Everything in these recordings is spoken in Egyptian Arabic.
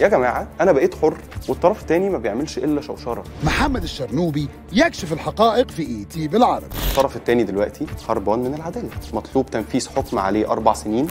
يا جماعه انا بقيت حر والطرف الثاني ما بيعملش الا شوشره محمد الشرنوبي يكشف الحقائق في اي تي بالعربي الطرف الثاني دلوقتي هربان من العداله مطلوب تنفيذ حكم عليه اربع سنين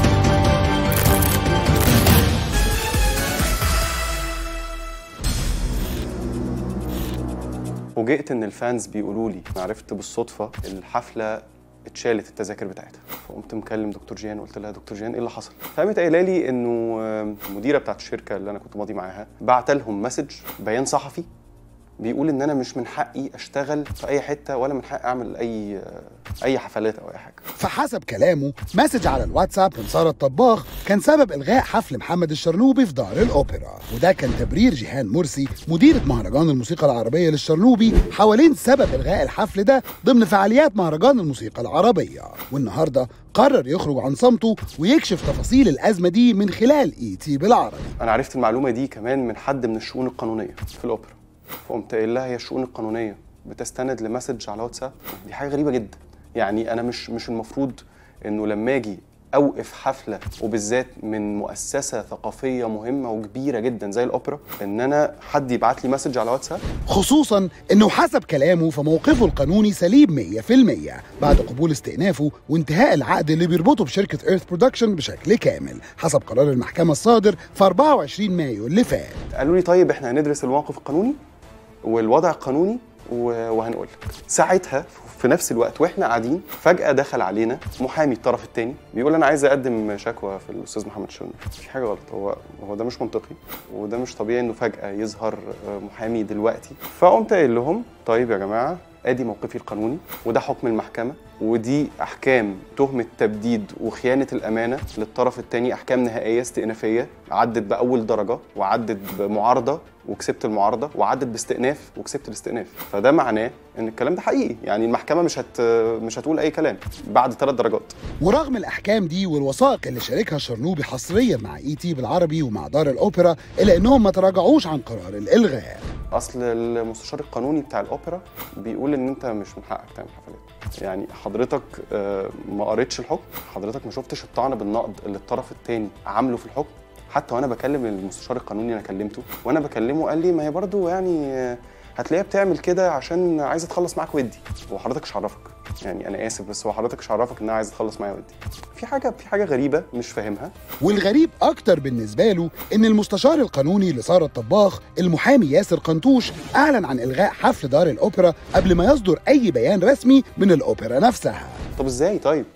فوجئت ان الفانز بيقولوا لي أنا عرفت بالصدفه الحفله اتشالت التذاكر بتاعتها فقمت مكلم دكتور جيهان قلت لها دكتور جيهان ايه اللي حصل فقامت قايله لي انه آه، المديره بتاعت الشركه اللي انا كنت ماضي معاها بعت لهم مسج بيان صحفي بيقول ان انا مش من حقي اشتغل في اي حته ولا من حقي اعمل اي اي حفلات او اي حاجه فحسب كلامه مسج على الواتساب من سارة الطباخ كان سبب إلغاء حفل محمد الشرنوبي في دار الأوبرا وده كان تبرير جيهان مرسي مديرة مهرجان الموسيقى العربية للشرنوبي حوالين سبب إلغاء الحفل ده ضمن فعاليات مهرجان الموسيقى العربية والنهاردة قرر يخرج عن صمته ويكشف تفاصيل الأزمة دي من خلال إي تي بالعربي انا عرفت المعلومه دي كمان من حد من الشؤون القانونيه في الاوبرا فقمت قايل لها هي الشؤون القانونيه بتستند لمسج على واتساب دي حاجه غريبه جدا يعني انا مش مش المفروض انه لما اجي اوقف حفله وبالذات من مؤسسه ثقافيه مهمه وكبيره جدا زي الاوبرا ان انا حد يبعت لي مسج على واتساب خصوصا انه حسب كلامه فموقفه القانوني سليم 100% بعد قبول استئنافه وانتهاء العقد اللي بيربطه بشركه ايرث برودكشن بشكل كامل حسب قرار المحكمه الصادر في 24 مايو اللي فات قالوا لي طيب احنا هندرس الموقف القانوني والوضع القانوني و- وهنقول لك ساعتها في نفس الوقت واحنا قاعدين فجاه دخل علينا محامي الطرف الثاني بيقول انا عايز اقدم شكوى في الاستاذ محمد شرنوبي في حاجه غلط هو هو ده مش منطقي وده مش طبيعي انه فجاه يظهر آه، محامي دلوقتي فقمت قايل لهم طيب يا جماعه ادي موقفي القانوني وده حكم المحكمه ودي احكام تهمه تبديد وخيانه الامانه للطرف الثاني احكام نهائيه استئنافيه عدت باول درجه وعدت بمعارضه وكسبت المعارضه وعدت باستئناف وكسبت الاستئناف فده معناه ان الكلام ده حقيقي يعني المحكمه مش هت مش هتقول اي كلام بعد ثلاث درجات ورغم الاحكام دي والوثائق اللي شاركها الشرنوبي حصريا مع اي تي بالعربي ومع دار الاوبرا الا انهم ما تراجعوش عن قرار الالغاء اصل المستشار القانوني بتاع الاوبرا بيقول ان انت مش من حقك تعمل حفلات يعني حضرتك آه، ما قريتش الحكم حضرتك ما شفتش الطعن بالنقد اللي الطرف الثاني عامله في الحكم حتى وانا بكلم المستشار القانوني انا كلمته وانا بكلمه قال لي ما هي برضو يعني آه، هتلاقيها بتعمل كده عشان عايزه تخلص معاك ودي هو حضرتك مش عرفك يعني انا اسف بس هو حضرتك مش عرفك انها عايزه تخلص معايا ودي في حاجه في حاجه غريبه مش فاهمها والغريب اكتر بالنسبه له ان المستشار القانوني لساره الطباخ المحامي ياسر قنطوش اعلن عن الغاء حفل دار الاوبرا قبل ما يصدر اي بيان رسمي من الاوبرا نفسها طب ازاي طيب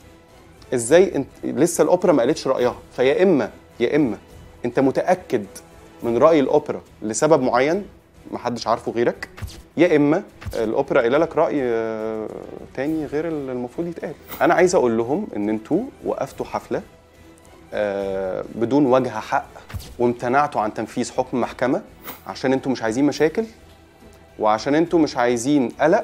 ازاي انت لسه الاوبرا ما قالتش رايها فيا اما يا اما انت متاكد من راي الاوبرا لسبب معين محدش عارفه غيرك يا اما الاوبرا قايله لك راي آه، تاني غير اللي المفروض يتقال انا عايز اقول لهم ان انتوا وقفتوا حفله آه، بدون وجه حق وامتنعتوا عن تنفيذ حكم محكمه عشان انتوا مش عايزين مشاكل وعشان انتوا مش عايزين قلق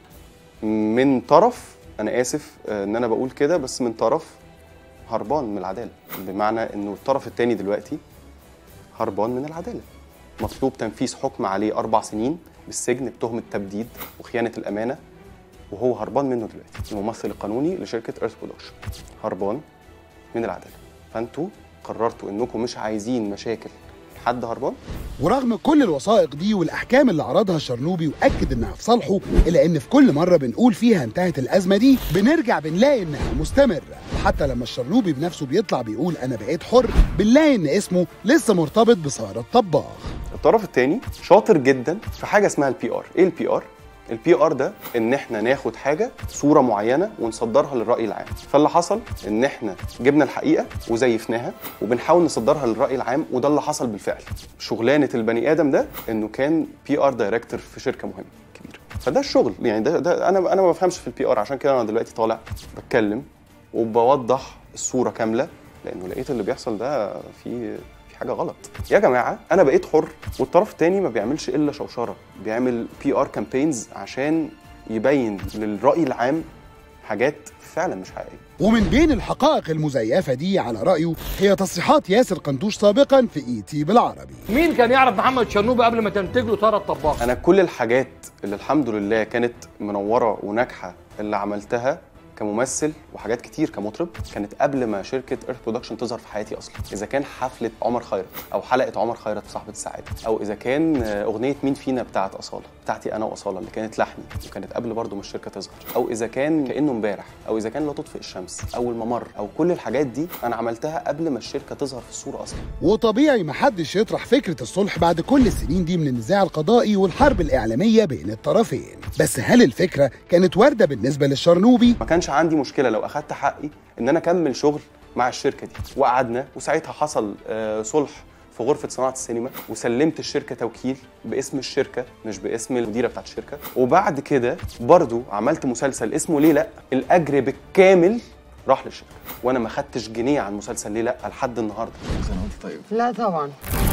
من طرف انا اسف آه، ان انا بقول كده بس من طرف هربان من العداله بمعنى انه الطرف الثاني دلوقتي هربان من العداله مطلوب تنفيذ حكم عليه اربع سنين بالسجن بتهمه تبديد وخيانه الامانه وهو هربان منه دلوقتي الممثل القانوني لشركه ايرث برودكشن هربان من العداله فانتوا قررتوا انكم مش عايزين مشاكل حد هربان ورغم كل الوثائق دي والاحكام اللي عرضها الشرنوبي واكد انها في صالحه الا ان في كل مره بنقول فيها انتهت الازمه دي بنرجع بنلاقي انها مستمره وحتى لما الشرنوبي بنفسه بيطلع بيقول انا بقيت حر بنلاقي ان اسمه لسه مرتبط بساره الطباخ الطرف الثاني شاطر جدا في حاجه اسمها البي ار ايه البي ار البي ار ده ان احنا ناخد حاجه صوره معينه ونصدرها للراي العام فاللي حصل ان احنا جبنا الحقيقه وزيفناها وبنحاول نصدرها للراي العام وده اللي حصل بالفعل شغلانه البني ادم ده انه كان بي ار دايركتور في شركه مهمه كبيره فده الشغل يعني ده, ده انا انا ما بفهمش في البي ار عشان كده انا دلوقتي طالع بتكلم وبوضح الصوره كامله لانه لقيت اللي بيحصل ده في في حاجه غلط يا جماعه انا بقيت حر والطرف الثاني ما بيعملش الا شوشره بيعمل بي ار كامبينز عشان يبين للراي العام حاجات فعلا مش حقيقيه ومن بين الحقائق المزيفه دي على رايه هي تصريحات ياسر قنطوش سابقا في اي تي بالعربي مين كان يعرف محمد شرنوبي قبل ما تنتج له ساره الطباخ؟ انا كل الحاجات اللي الحمد لله كانت منوره وناجحه اللي عملتها كممثل وحاجات كتير كمطرب كانت قبل ما شركه ايرث برودكشن تظهر في حياتي اصلا اذا كان حفله عمر خيرت او حلقه عمر خيرت في صاحبه السعاده او اذا كان آه، اغنيه مين فينا بتاعت اصاله بتاعتي انا واصاله اللي كانت لحني وكانت قبل برضو ما الشركه تظهر او اذا كان كانه امبارح او اذا كان لا تطفئ الشمس او الممر او كل الحاجات دي انا عملتها قبل ما الشركه تظهر في الصوره اصلا وطبيعي محدش يطرح فكرة الصلح بعد كل السنين دي من النزاع القضائي والحرب الإعلامية بين الطرفين بس هل الفكرة كانت واردة بالنسبة للشرنوبي؟ ما كانش عندي مشكله لو اخدت حقي ان انا اكمل شغل مع الشركه دي وقعدنا وساعتها حصل آه، صلح في غرفه صناعه السينما وسلمت الشركه توكيل باسم الشركه مش باسم المديره بتاعت الشركه وبعد كده برضو عملت مسلسل اسمه ليه لا الاجر بالكامل راح للشركه وانا ما خدتش جنيه عن مسلسل ليه لا لحد النهارده لا طبعا